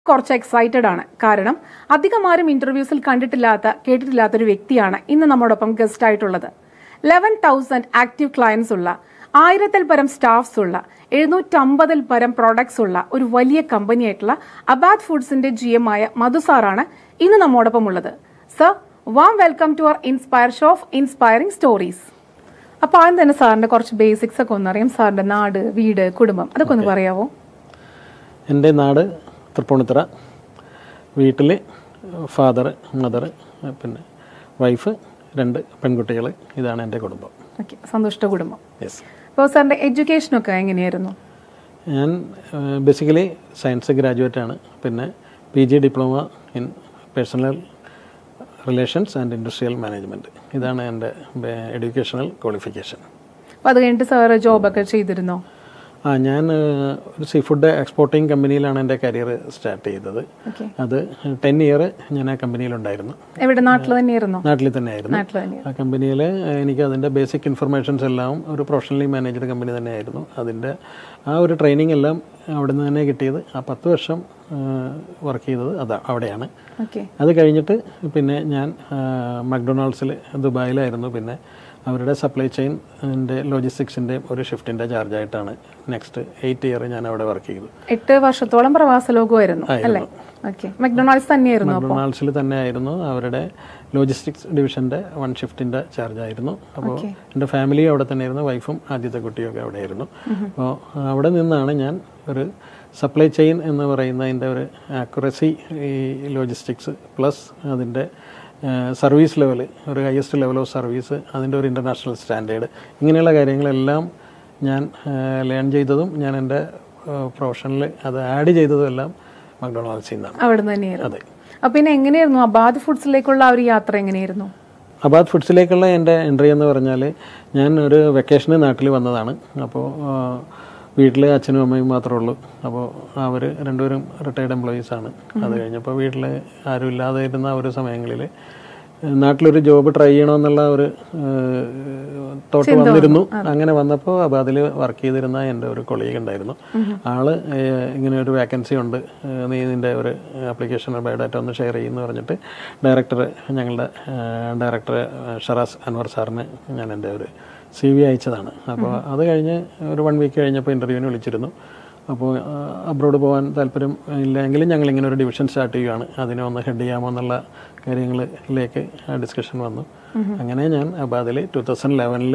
കുറച്ച് എക്സൈറ്റഡ് ആണ് കാരണം അധികം ആരും ഇന്റർവ്യൂസിൽ കണ്ടിട്ടില്ലാത്ത കേട്ടിട്ടില്ലാത്ത ഒരു വ്യക്തിയാണ് ഇന്ന് നമ്മോടൊപ്പം ഗസ്റ്റ് ആയിട്ടുള്ളത് ലെവൻ തൗസൻഡ് ആക്റ്റീവ് ക്ലയൻസ് ഉള്ള ആയിരത്തിൽ പരം സ്റ്റാഫ്സ് ഉള്ള എഴുന്നൂറ്റമ്പതിൽ പരം പ്രോഡക്ട്സ് ഉള്ള ഒരു വലിയ കമ്പനി ആയിട്ടുള്ള അബാദ് ഫുഡ്സിന്റെ ജി എം ആയ മധു സാറാണ് ഇന്ന് നമ്മോടൊപ്പം ഉള്ളത് sir warm welcome to our inspire show of inspiring stories അപ്പൊ ആദ്യം തന്നെ സാറിന്റെ കുറച്ച് ബേസിക്സ് ഒക്കെ ഒന്നറിയാം സാറിന്റെ നാട് വീട് കുടുംബം അതൊക്കെ ഒന്ന് പറയാവോ എൻ്റെ നാട് തൃപ്പൂണിത്തുറ വീട്ടിൽ ഫാദർ മദർ പിന്നെ വൈഫ് രണ്ട് പെൺകുട്ടികൾ ഇതാണ് എൻ്റെ കുടുംബം ഓക്കെ സന്തുഷ്ട കുടുംബം യെസ് അപ്പോൾ സാറിന്റെ എഡ്യൂക്കേഷനൊക്കെ എങ്ങനെയായിരുന്നു ഞാൻ ബേസിക്കലി സയൻസ് ഗ്രാജുവേറ്റ് ആണ് പിന്നെ P G diploma in personnel relations and industrial management ഇതാണ് എൻ്റെ എഡ്യൂക്കേഷണൽ ക്വാളിഫിക്കേഷൻ അപ്പോൾ അത് കഴിഞ്ഞിട്ട് സാറ് ജോബൊക്കെ ചെയ്തിരുന്നോ ആ ഞാൻ ഏഹ്, ഒരു സീ ഫുഡ് എക്സ്പോർട്ടിംഗ് കമ്പനിയിലാണ് എൻ്റെ കരിയർ സ്റ്റാർട്ട് ചെയ്തത് ഓക്കെ അത് ടെൻ ഇയർ ഞാൻ ആ കമ്പനിയിലുണ്ടായിരുന്നു എവിടെ നാട്ടിൽ തന്നെയായിരുന്നോ നാട്ടിൽ തന്നെയായിരുന്നു നാട്ടിൽ തന്നെ ആ കമ്പനിയിൽ എനിക്ക് അതിൻ്റെ ബേസിക് ഇൻഫർമേഷൻസ് എല്ലാം ഒരു പ്രൊഫഷണലി മാനേജ്ഡ് കമ്പനി തന്നെയായിരുന്നു അതിൻ്റെ ആ ഒരു ട്രെയിനിങ് എല്ലാം അവിടെ നിന്ന് തന്നെ കിട്ടിയത് ആ പത്ത് വർഷം വർക്ക് ചെയ്തത് അതാ അവിടെയാണ് ഓക്കെ അത് കഴിഞ്ഞിട്ട് പിന്നെ ഞാൻ മക്ഡൊണാൾഡ്സിൽ ദുബായിലായിരുന്നു പിന്നെ അവരുടെ സപ്ലൈ ചെയിൻ്റെ ലോജിസ്റ്റിക്സിൻ്റെ ഒരു ഷിഫ്റ്റിൻ്റെ ചാർജായിട്ടാണ് നെക്സ്റ്റ് എയ്റ്റ് ഇയർ ഞാൻ അവിടെ വർക്ക് ചെയ്തു എട്ട് വർഷത്തോളം പ്രവാസ ലോകമായിരുന്നു അല്ലേ ഓക്കെ മക്ഡൊണാൾഡ്സ് തന്നെയായിരുന്നു അപ്പോൾ മക്ഡൊണാൾഡ്സിൽ തന്നെ ആയിരുന്നു അവരുടെ ലോജിസ്റ്റിക്സ് ഡിവിഷൻ്റെ വൺ ഷിഫ്റ്റിൻ്റെ ചാർജായിരുന്നു അപ്പോൾ എൻ്റെ ഫാമിലി അവിടെ തന്നെയായിരുന്നു വൈഫും ആദ്യത്തെ കുട്ടിയൊക്കെ അവിടെയായിരുന്നു അപ്പോൾ അവിടെ നിന്നാണ് ഞാൻ ഒരു സപ്ലൈ ചെയിൻ എന്ന് പറയുന്നതിൻ്റെ ഒരു ആക്യുറസി ഈ ലോജിസ്റ്റിക്സ് പ്ലസ് അതിൻ്റെ സർവീസ് ലെവൽ ഒരു ഹയസ്റ്റ് ലെവൽ ഓഫ് സർവീസ് അതിൻ്റെ ഒരു ഇൻ്റർനാഷണൽ സ്റ്റാൻഡേർഡ് ഇങ്ങനെയുള്ള കാര്യങ്ങളെല്ലാം ഞാൻ ലേൺ ചെയ്തതും ഞാൻ എൻ്റെ പ്രൊഫഷനിൽ അത് ആഡ് ചെയ്തതും എല്ലാം മക്ഡൊണാൾഡ്സിൽ നിന്നാണ് അവിടെ തന്നെയായിരുന്നു അതെ അപ്പൊ പിന്നെ എങ്ങനെയായിരുന്നു അബാദ് ഫുഡ്സിലേക്കുള്ള ആ ഒരു യാത്ര എങ്ങനെയായിരുന്നു അബാദ് ഫുഡ്സിലേക്കുള്ള എൻ്റെ എൻട്രി എന്ന് പറഞ്ഞാൽ ഞാൻ ഒരു വെക്കേഷന് നാട്ടിൽ വന്നതാണ് അപ്പോൾ വീട്ടിൽ അച്ഛനും അമ്മയും മാത്രമേ ഉള്ളൂ അപ്പോൾ അവർ രണ്ടുപേരും റിട്ടയർഡ് എംപ്ലോയീസ് ആണ് അത് കഴിഞ്ഞപ്പോൾ വീട്ടിൽ ആരും ഇല്ലാതെ ഇരുന്ന ഒരു സമയങ്ങളിൽ നാട്ടിലൊരു ജോബ് ട്രൈ ചെയ്യണമെന്നുള്ള ഒരു തോട്ട് വന്നിരുന്നു അങ്ങനെ വന്നപ്പോൾ അബാദിൽ വർക്ക് ചെയ്തിരുന്ന എൻ്റെ ഒരു കൊളീഗ് ഉണ്ടായിരുന്നു ആള് ഏഹ്, ഇങ്ങനെ ഒരു വേക്കൻസി ഉണ്ട് ഏഹ്, നീ നിൻ്റെ ഒരു ആപ്ലിക്കേഷൻ ബയോഡാറ്റ ഒന്ന് ഷെയർ ചെയ്യുമെന്ന് പറഞ്ഞിട്ട് ഡയറക്ടർ ഞങ്ങളുടെ ഡയറക്ടർ ഷറാസ് അൻവർ സാറിന് ഞാൻ എൻ്റെ ഒരു സി വി അയച്ചതാണ് അപ്പോൾ അത് കഴിഞ്ഞ് ഒരു വൺ വീക്ക് കഴിഞ്ഞപ്പോൾ ഇൻ്റർവ്യൂവിന് വിളിച്ചിരുന്നു അപ്പോൾ അബ്രോഡ് പോകാൻ താല്പര്യം ഇല്ലെങ്കിലും ഞങ്ങൾ ഇങ്ങനെ ഒരു ഡിവിഷൻ സ്റ്റാർട്ട് ചെയ്യുകയാണ് അതിനെ ഒന്ന് ഹെഡ് ചെയ്യാമോ എന്നുള്ള കാര്യങ്ങളിലേക്ക് ഡിസ്കഷൻ വന്നു അങ്ങനെ ഞാൻ അബാദിൽ ടു തൗസൻഡ് ലെവനിൽ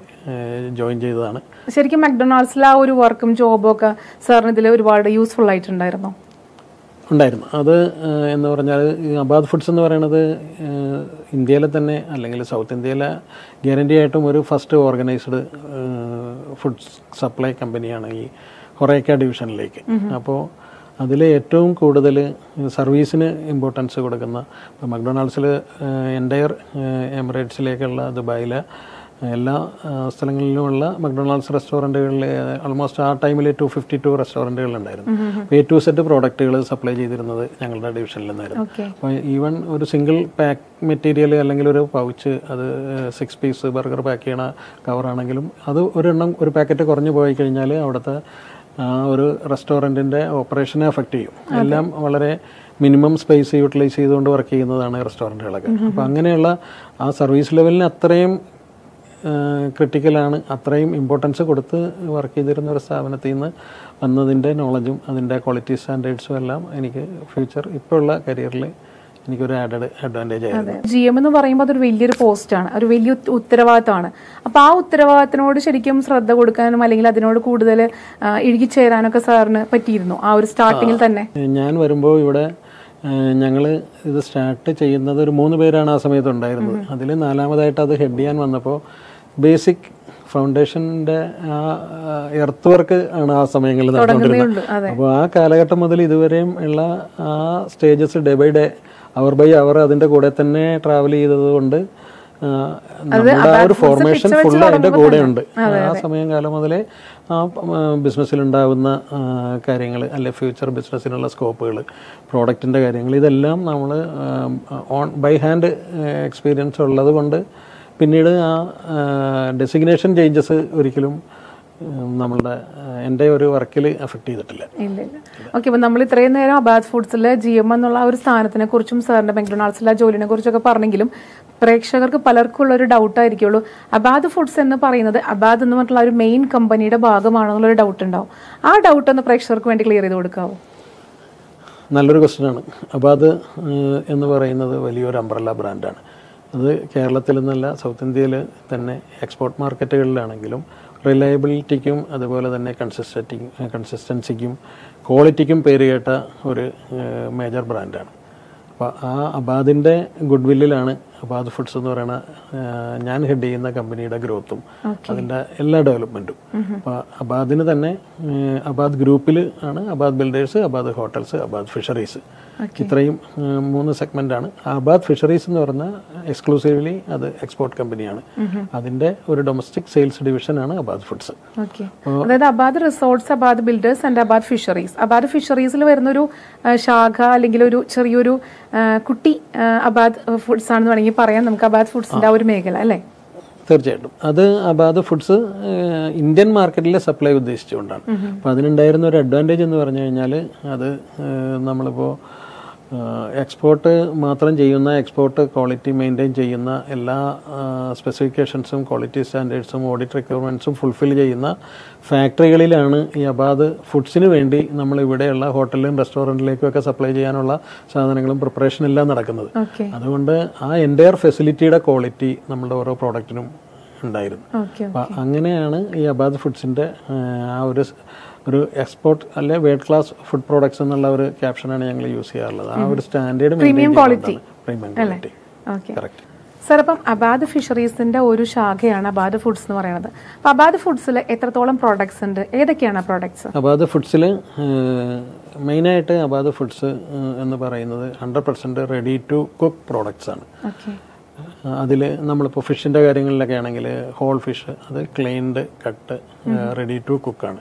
ജോയിൻ ചെയ്തതാണ് ശരിക്കും മക്ഡൊണാൾഡ്സിലെ ആ ഒരു വർക്കും ജോബും ഒക്കെ സാറിന് ഇതിൽ ഒരുപാട് യൂസ്ഫുൾ ആയിട്ടുണ്ടായിരുന്നോ ഉണ്ടായിരുന്നു അത് ഏഹ്, എന്ന് പറഞ്ഞാൽ ഈ അബാദ് ഫുഡ്സ് എന്ന് പറയുന്നത് ഏഹ്, ഇന്ത്യയിലെ തന്നെ അല്ലെങ്കിൽ സൗത്ത് ഇന്ത്യയിലെ ഗ്യാരണ്ടി ആയിട്ടും ഒരു ഫസ്റ്റ് ഓർഗനൈസ്ഡ് ഫുഡ് സപ്ലൈ കമ്പനിയാണ് ഈ ഹൊറേക്ക ഡിവിഷനിലേക്ക് അപ്പോൾ അതിൽ ഏറ്റവും കൂടുതൽ സർവീസിന് ഇമ്പോർട്ടൻസ് കൊടുക്കുന്ന ഇപ്പോൾ മക്ഡൊണാൾഡ്സിൽ എൻ്റയർ എമിറേറ്റ്സിലേക്കുള്ള ദുബായിലെ എല്ലാ ആ, സ്ഥലങ്ങളിലുമുള്ള മക്ഡൊണാൾഡ്സ് റെസ്റ്റോറൻറ്റുകളിൽ ഓൾമോസ്റ്റ് ആ ടൈമിൽ ടു ഫിഫ്റ്റി ടു റെസ്റ്റോറൻറ്റുകൾ ഉണ്ടായിരുന്നു എ ടു സെറ്റ് പ്രോഡക്റ്റുകൾ സപ്ലൈ ചെയ്തിരുന്നത് ഞങ്ങളുടെ ഡിവിഷനിൽ നിന്നായിരുന്നു ഓക്കെ അപ്പോൾ ഈവൻ ഒരു സിംഗിൾ പാക്ക് മെറ്റീരിയൽ അല്ലെങ്കിൽ ഒരു പൗച്ച് അത് സിക്സ് പീസ് ബർഗർ പാക്ക് ചെയ്യണ കവറാണെങ്കിലും അത് ഒരെണ്ണം ഒരു പാക്കറ്റ് കുറഞ്ഞു പോയി കഴിഞ്ഞാൽ അവിടുത്തെ ആ ഒരു റെസ്റ്റോറൻറ്റിൻ്റെ ഓപ്പറേഷനെ അഫക്റ്റ് ചെയ്യും എല്ലാം വളരെ മിനിമം സ്പേസ് യൂട്ടിലൈസ് ചെയ്തുകൊണ്ട് വർക്ക് ചെയ്യുന്നതാണ് റെസ്റ്റോറൻറ്റുകളൊക്കെ അപ്പോൾ അങ്ങനെയുള്ള ആ സർവീസ് ലെവലിന് അത്രയും ക്രിട്ടിക്കലാണ് അത്രയും ഇമ്പോർട്ടൻസ് കൊടുത്ത് വർക്ക് ചെയ്തിരുന്ന ഒരു സ്ഥാപനത്തിൽ നിന്ന് വന്നതിൻ്റെ നോളജും അതിൻ്റെ ക്വാളിറ്റി സ്റ്റാൻഡേർഡ്സും എല്ലാം എനിക്ക് ഫ്യൂച്ചർ ഇപ്പോഴുള്ള കരിയറിൽ എനിക്കൊരു ആഡഡ് അഡ്വാൻറ്റേജ് ആയിരുന്നു ജി എം എന്ന് പറയുമ്പോൾ അതൊരു വലിയൊരു പോസ്റ്റാണ് ഒരു വലിയ ഉത്ത- ഉത്തരവാദിത്തമാണ് അപ്പൊ ആ ഉത്തരവാദിത്തത്തിനോട് ശരിക്കും ശ്രദ്ധ കൊടുക്കാനും അല്ലെങ്കിൽ അതിനോട് കൂടുതൽ ഇഴുകിച്ചേരാനൊക്കെ സാറിന് പറ്റിയിരുന്നു ആ ഒരു സ്റ്റാർട്ടിങ്ങിൽ തന്നെ ഞാൻ വരുമ്പോൾ ഇവിടെ ഞങ്ങൾ ഇത് സ്റ്റാർട്ട് ചെയ്യുന്നത് ഒരു മൂന്ന് പേരാണ് ആ സമയത്ത് ഉണ്ടായിരുന്നത് അതിൽ നാലാമതായിട്ട് അത് ഹെഡ് ചെയ്യാൻ വന്നപ്പോൾ ബേസിക് ഫൗണ്ടേഷൻ്റെ ആ എർത്ത് വർക്ക് ആണ് ആ സമയങ്ങളിൽ നടന്നുകൊണ്ടിരുന്നത് ഉള്ളൂ അതെ അപ്പോൾ ആ കാലഘട്ടം മുതൽ ഇതുവരെയും ഉള്ള ആ stages day by day hour by hour അതിൻ്റെ കൂടെ തന്നെ ട്രാവൽ ചെയ്തത് കൊണ്ട് ആ, നമ്മുടെ ആ ഒരു ഫോർമേഷൻ ഫുൾ അതിൻ്റെ കൂടെ ഉണ്ട് ആ സമയം കാലം മുതലേ ആ ബിസിനസ്സിലുണ്ടാകുന്ന കാര്യങ്ങൾ അല്ലെ ഫ്യൂച്ചർ ബിസിനസ്സിനുള്ള സ്കോപ്പുകൾ പ്രോഡക്റ്റിൻ്റെ കാര്യങ്ങൾ ഇതെല്ലാം നമ്മൾ ഓൺ ബൈ ഹാൻഡ് എക്സ്പീരിയൻസ് ഉള്ളത് കൊണ്ട് പിന്നീട് ആ ഡെസിഗ്നേഷൻ ചേഞ്ചസ് ഒരിക്കലും ഉം, നമ്മളുടെ ഏഹ്, എൻ്റെ ഒരു വർക്കിൽ എഫക്റ്റ് ചെയ്തിട്ടില്ല ഇല്ല ഇല്ല ഓക്കെ അപ്പൊ നമ്മൾ ഇത്രയും നേരം അബാദ് ഫുഡ്സിലെ ജി എം എന്നുള്ള ആ ഒരു സ്ഥാനത്തിനെ കുറിച്ചും സാറിന്റെ മെക്ഡൊണാൾഡ്സിലെ ആ ജോലിനെ കുറിച്ചൊക്കെ പറഞ്ഞെങ്കിലും പ്രേക്ഷകർക്ക് പലർക്കും ഉള്ള ഒരു ഡൗട്ട് ആയിരിക്കുള്ളൂ അബാദ് ഫുഡ്സ് എന്ന് പറയുന്നത് അബാദ് എന്ന് പറഞ്ഞിട്ടുള്ള ആ ഒരു മെയിൻ കമ്പനിയുടെ ഭാഗമാണോ എന്നുള്ളൊരു ഡൗട്ട് ഉണ്ടാവും ആ ഡൗട്ട് ഒന്ന് പ്രേക്ഷകർക്ക് വേണ്ടി ക്ലിയർ ചെയ്ത് കൊടുക്കാവോ നല്ലൊരു ക്വസ്റ്റ്യനാണ് അപ്പോൾ അത് ഏഹ്, എന്ന് പറയുന്നത് വലിയൊരു അംബ്രല്ല ബ്രാൻഡാണ് അത് കേരളത്തിൽ നിന്നല്ല സൗത്ത് ഇന്ത്യയിൽ തന്നെ എക്സ്പോർട്ട് മാർക്കറ്റുകളിലാണെങ്കിലും റിലയബിലിറ്റിക്കും അതുപോലെ തന്നെ കൺസിസ്റ്റൻറ്റി കൺസിസ്റ്റൻസിക്കും ക്വാളിറ്റിക്കും പേര് കേട്ട ഒരു മേജർ ബ്രാൻഡാണ് അപ്പോൾ ആ അബാദിൻ്റെ ഗുഡ് വില്ലിലാണ് അബാദ് ഫുഡ്സ് എന്ന് പറയുന്ന ഏഹ്, ഞാൻ ഹെഡ് ചെയ്യുന്ന കമ്പനിയുടെ ഗ്രോത്തും അതിൻ്റെ എല്ലാ ഡെവലപ്മെൻറ്റും അപ്പോൾ അബാദിന് തന്നെ ഏഹ്, അബാദ് ഗ്രൂപ്പിൽ ആണ് Abad builders Abad hotels Abad fisheries ഇത്രയും ഏഹ്, മൂന്ന് സെഗ്മെൻ്റ് ആണ് അബാദ് ഫിഷറീസ് എന്ന് പറഞ്ഞാൽ എക്സ്ക്ലൂസീവ്ലി അത് എക്സ്പോർട്ട് കമ്പനിയാണ് അതിൻ്റെ ഒരു ഡൊമസ്റ്റിക് സെയിൽസ് ഡിവിഷനാണ് അബാദ് ഫുഡ്സ് ഓക്കെ അതായത് Abad resorts Abad builders and Abad fisheries Abad ഫിഷറീസിൽ വരുന്ന ഒരു ആ, ശാഖ അല്ലെങ്കിൽ ഒരു ചെറിയൊരു ആ, കുട്ടി ആ, അബാദ് ഫുഡ്സ് ആണെന്ന് വേണമെങ്കിൽ പറയാം നമുക്ക് അബാദ് ഫുഡ്സിന്റെ ആ ഒരു മേഖല അല്ലേ തീർച്ചയായിട്ടും അത് അബാദ് ഫുഡ്സ് ഏഹ്, ഇന്ത്യൻ മാർക്കറ്റിലെ സപ്ലൈ ഉദ്ദേശിച്ചുകൊണ്ടാണ് അപ്പോൾ അതിനുണ്ടായിരുന്ന ഒരു അഡ്വാൻറ്റേജ് എന്ന് പറഞ്ഞു കഴിഞ്ഞാൽ അത് ഏഹ്, നമ്മളിപ്പോൾ എക്സ്പോർട്ട് മാത്രം ചെയ്യുന്ന എക്സ്പോർട്ട് ക്വാളിറ്റി മെയിൻറ്റെയിൻ ചെയ്യുന്ന എല്ലാ സ്പെസിഫിക്കേഷൻസും ക്വാളിറ്റി സ്റ്റാൻഡേർഡ്സും ഓഡിറ്റ് റിക്വയർമെൻറ്റ്സും ഫുൾഫിൽ ചെയ്യുന്ന ഫാക്ടറികളിലാണ് ഈ അബാദ് ഫുഡ്സിന് വേണ്ടി നമ്മൾ ഇവിടെയുള്ള ഹോട്ടലിലും റെസ്റ്റോറൻറ്റിലേക്കും ഒക്കെ സപ്ലൈ ചെയ്യാനുള്ള സാധനങ്ങളും പ്രിപ്പറേഷൻ എല്ലാം നടക്കുന്നത് ഓക്കെ അതുകൊണ്ട് ആ എൻ്റയർ ഫെസിലിറ്റിയുടെ ക്വാളിറ്റി നമ്മുടെ ഓരോ പ്രോഡക്റ്റിനും ഉണ്ടായിരുന്നു ഓക്കെ അപ്പം അങ്ങനെയാണ് ഈ അബാദ് ഫുഡ്സിൻ്റെ ആ ഒരു സ്- ഒരു എക്സ്പോർട്ട് അല്ലെ വേൾഡ് ക്ലാസ് ഫുഡ് പ്രോഡക്ട്സ് എന്നുള്ള ഒരു ക്യാപ്ഷനാണ് ഞങ്ങൾ യൂസ് ചെയ്യാറുള്ളത് ആ ഒരു standard premium quality. Premium quality okay correct sir അപ്പം അബാദ് ഫിഷറീസിന്റെ ഒരു ശാഖയാണ് അബാദ് ഫുഡ്സ് എന്ന് പറയുന്നത് അപ്പൊ അബാദ് ഫുഡ്സിൽ എത്രത്തോളം പ്രോഡക്ട്സ് ഉണ്ട് ഏതൊക്കെയാണ് ആ പ്രോഡക്ട്സ് അബാദ് ഫുഡ്സിൽ മെയിനായിട്ട് അബാദ് ഫുഡ്സ് എന്ന് പറയുന്നത് hundred percent ready to cook products ആണ് ഓക്കെ അതിൽ നമ്മളിപ്പോൾ ഫിഷിൻ്റെ കാര്യങ്ങളിലൊക്കെ ആണെങ്കിൽ ഹോൾ ഫിഷ് അത് ക്ലീൻഡ് കട്ട് റെഡി ടു കുക്കാണ്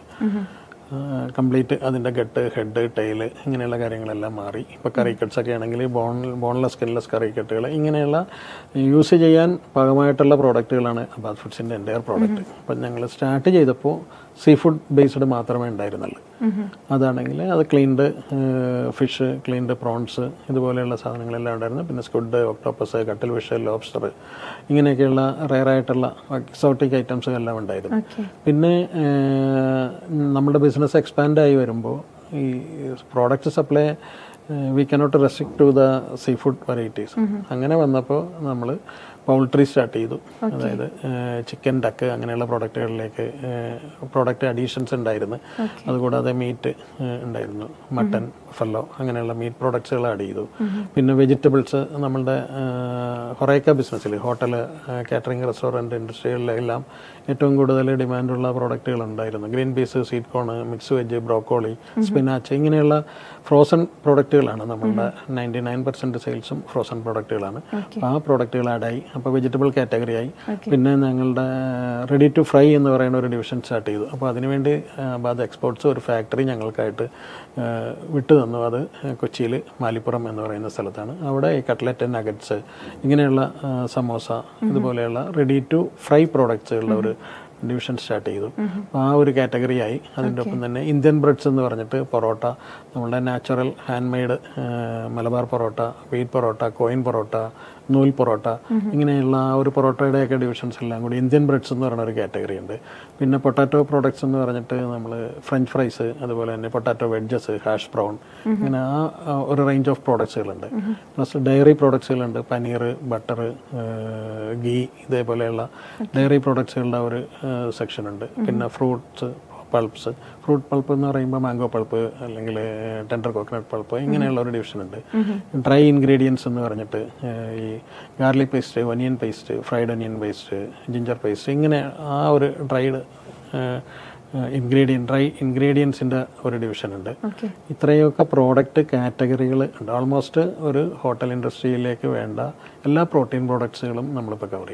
കംപ്ലീറ്റ് അതിൻ്റെ ഗട്ട് ഹെഡ് ടൈല് ഇങ്ങനെയുള്ള കാര്യങ്ങളെല്ലാം മാറി ഇപ്പോൾ കറി കട്ട്സ് ഒക്കെ ആണെങ്കിൽ ബോൺ ബോൺലെസ് സ്കിൻലെസ് കറി കട്ടുകൾ ഇങ്ങനെയുള്ള യൂസ് ചെയ്യാൻ പാകമായിട്ടുള്ള പ്രോഡക്റ്റുകളാണ് അബാദ് ഫുഡ്സിൻ്റെ എൻ്റയർ പ്രോഡക്റ്റ് അപ്പം ഞങ്ങൾ സ്റ്റാർട്ട് ചെയ്തപ്പോൾ സീ ഫുഡ് ബേസ്ഡ് മാത്രമേ ഉണ്ടായിരുന്നുള്ളൂ അതാണെങ്കിൽ അത് ക്ലീൻഡ് ഫിഷ് ക്ലീൻഡ് പ്രോൺസ് ഇതുപോലെയുള്ള സാധനങ്ങളെല്ലാം ഉണ്ടായിരുന്നു പിന്നെ squid octopus cuttlefish lobster ഇങ്ങനെയൊക്കെയുള്ള റയറായിട്ടുള്ള എക്സോട്ടിക് ഐറ്റംസ് എല്ലാം ഉണ്ടായിരുന്നു ഓക്കെ പിന്നെ ഏഹ്, നമ്മുടെ ബിസിനസ് എക്സ്പാൻഡ് ആയി വരുമ്പോൾ ഈ product supply we cannot restrict to the seafood varieties അങ്ങനെ വന്നപ്പോൾ നമ്മൾ പൗൾട്രി സ്റ്റാർട്ട് ചെയ്തു അതായത് ചിക്കൻ ഡക്ക് അങ്ങനെയുള്ള പ്രോഡക്റ്റുകളിലേക്ക് പ്രോഡക്റ്റ് അഡീഷൻസ് ഉണ്ടായിരുന്നു അതുകൂടാതെ മീറ്റ് ഉണ്ടായിരുന്നു മട്ടൺ ഫല്ലോ അങ്ങനെയുള്ള മീറ്റ് പ്രോഡക്ട്സുകൾ ആഡ് ചെയ്തു പിന്നെ വെജിറ്റബിൾസ് നമ്മളുടെ ഹൊറേക്ക ബിസിനസ്സിൽ ഹോട്ടൽ കാറ്ററിംഗ് റെസ്റ്റോറൻറ്റ് ഇൻഡസ്ട്രികളിലെല്ലാം ഏറ്റവും കൂടുതൽ ഡിമാൻഡുള്ള പ്രോഡക്റ്റുകൾ ഉണ്ടായിരുന്നു green peas sweet corn mix veg broccoli spinach ഇങ്ങനെയുള്ള ഫ്രോസൺ പ്രോഡക്റ്റുകളാണ് നമ്മളുടെ നയൻറ്റി നയൻ പെർസെൻറ്റ് സെയിൽസും ഫ്രോസൺ പ്രോഡക്റ്റുകളാണ് അപ്പോൾ ആ പ്രോഡക്റ്റുകൾ ആഡായി അപ്പോൾ വെജിറ്റബിൾ കാറ്റഗറി ആയി പിന്നെ ഞങ്ങളുടെ റെഡി ടു ഫ്രൈ എന്ന് പറയുന്ന ഒരു ഡിവിഷൻ സ്റ്റാർട്ട് ചെയ്തു അപ്പോൾ അതിനുവേണ്ടി ബാദ് എക്സ്പോർട്സ് ഒരു ഫാക്ടറി ഞങ്ങൾക്കായിട്ട് ആ, വിട്ടു തന്നു അത് കൊച്ചിയിൽ മാലിപ്പുറം എന്ന് പറയുന്ന സ്ഥലത്താണ് അവിടെ ഈ കട്ട്ലറ്റ് നഗറ്റ്സ് ഇങ്ങനെയുള്ള ആ, സമോസ ഇതുപോലെയുള്ള റെഡി ടു ഫ്രൈ പ്രോഡക്ട്സുകളുടെ ഒരു ഡിവിഷൻ സ്റ്റാർട്ട് ചെയ്തു അപ്പോൾ ആ ഒരു കാറ്റഗറി ആയി അതിൻ്റെ ഒപ്പം തന്നെ ഇന്ത്യൻ ബ്രെഡ്സ് എന്ന് പറഞ്ഞിട്ട് പൊറോട്ട നമ്മളുടെ natural hand made Malabar parotta wheat parotta coin parotta നൂൽ പൊറോട്ട ഇങ്ങനെയുള്ള ആ ഒരു പൊറോട്ടയുടെയൊക്കെ ഡിവിഷൻസ് എല്ലാം കൂടി ഇന്ത്യൻ ബ്രെഡ്സ് എന്ന് പറയുന്ന ഒരു കാറ്റഗറി ഉണ്ട് പിന്നെ പൊട്ടാറ്റോ പ്രോഡക്ട്സ് എന്ന് പറഞ്ഞിട്ട് നമ്മൾ ഫ്രഞ്ച് ഫ്രൈസ് അതുപോലെ തന്നെ പൊട്ടാറ്റോ വെഡ്ജസ് ഹാഷ് ബ്രൗൺ ഇങ്ങനെ ആ ആ ഒരു റേഞ്ച് ഓഫ് പ്രോഡക്ട്സുകളുണ്ട് പ്ലസ് ഡയറി പ്രോഡക്ട്സുകളുണ്ട് പനീർ ബട്ടർ ഗീ ഇതേപോലെയുള്ള ഡയറി പ്രോഡക്ട്സുകളുടെ ഒരു സെക്ഷൻ ഉണ്ട് പിന്നെ ഫ്രൂട്ട്സ് പൾപ്സ് ഫ്രൂട്ട് പൾപ്പ് എന്ന് പറയുമ്പോൾ മാംഗോ പൾപ്പ് അല്ലെങ്കിൽ ടെൻഡർ കോക്കനട്ട് പൾപ്പ് ഇങ്ങനെയുള്ള ഒരു ഡിവിഷൻ ഉണ്ട് ഡ്രൈ ഇൻഗ്രീഡിയൻസ് എന്ന് പറഞ്ഞിട്ട് ഏഹ്, ഈ garlic paste onion paste fried onion paste ginger paste ഇങ്ങനെ ആ ഒരു ഡ്രൈഡ് ഇൻഗ്രീഡിയൻ ഡ്രൈ ഇൻഗ്രീഡിയൻസിൻ്റെ ഒരു ഡിവിഷൻ ഉണ്ട് ഓക്കെ ഇത്രയൊക്കെ പ്രോഡക്റ്റ് കാറ്റഗറികൾ ഉണ്ട് ഓൾമോസ്റ്റ് ഒരു ഹോട്ടൽ ഇൻഡസ്ട്രിയിലേക്ക് വേണ്ട എല്ലാ പ്രോട്ടീൻ പ്രോഡക്ട്സുകളും നമ്മളിപ്പോൾ കവർ ചെയ്യും